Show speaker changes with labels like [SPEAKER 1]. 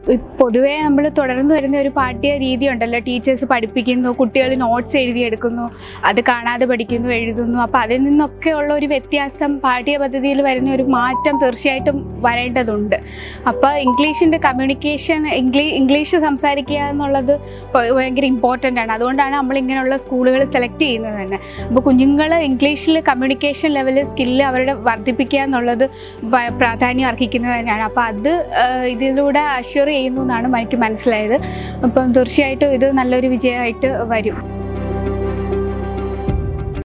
[SPEAKER 1] പൊതുവേ നമ്മൾ തുടർന്ന് വരുന്ന ഒരു പാഠ്യ രീതി ഉണ്ടല്ലോ ടീച്ചേഴ്സ് പഠിപ്പിക്കുന്നു കുട്ടികൾ നോട്ട്സ് എഴുതിയെടുക്കുന്നു അത് കാണാതെ പഠിക്കുന്നു എഴുതുന്നു അപ്പോൾ അതിൽ നിന്നൊക്കെ ഉള്ള ഒരു വ്യത്യാസം പാഠ്യപദ്ധതിയിൽ വരുന്ന ഒരു മാറ്റം തീർച്ചയായിട്ടും വരേണ്ടതുണ്ട് അപ്പോൾ ഇംഗ്ലീഷിൻ്റെ കമ്മ്യൂണിക്കേഷൻ ഇംഗ്ലീ ഇംഗ്ലീഷ് സംസാരിക്കുക എന്നുള്ളത് ഭ- ഭയങ്കര ഇമ്പോർട്ടൻ്റ് ആണ് അതുകൊണ്ടാണ് നമ്മൾ ഇങ്ങനെയുള്ള സ്കൂളുകൾ സെലക്ട് ചെയ്യുന്നത് തന്നെ അപ്പോൾ കുഞ്ഞുങ്ങൾ ഇംഗ്ലീഷിൽ കമ്മ്യൂണിക്കേഷൻ ലെവലിൽ സ്കില്ല് അവരുടെ വർദ്ധിപ്പിക്കുക എന്നുള്ളത് ഭ- പ്രാധാന്യം അർഹിക്കുന്നത് തന്നെയാണ് അപ്പോൾ അത് ആ, ഇതിലൂടെ അഷ്യൂർ ചെയ്യുന്നു എന്നാണ് എനിക്ക് മനസ്സിലായത് അപ്പം തീർച്ചയായിട്ടും ഇത് നല്ലൊരു വിജയമായിട്ട് വരും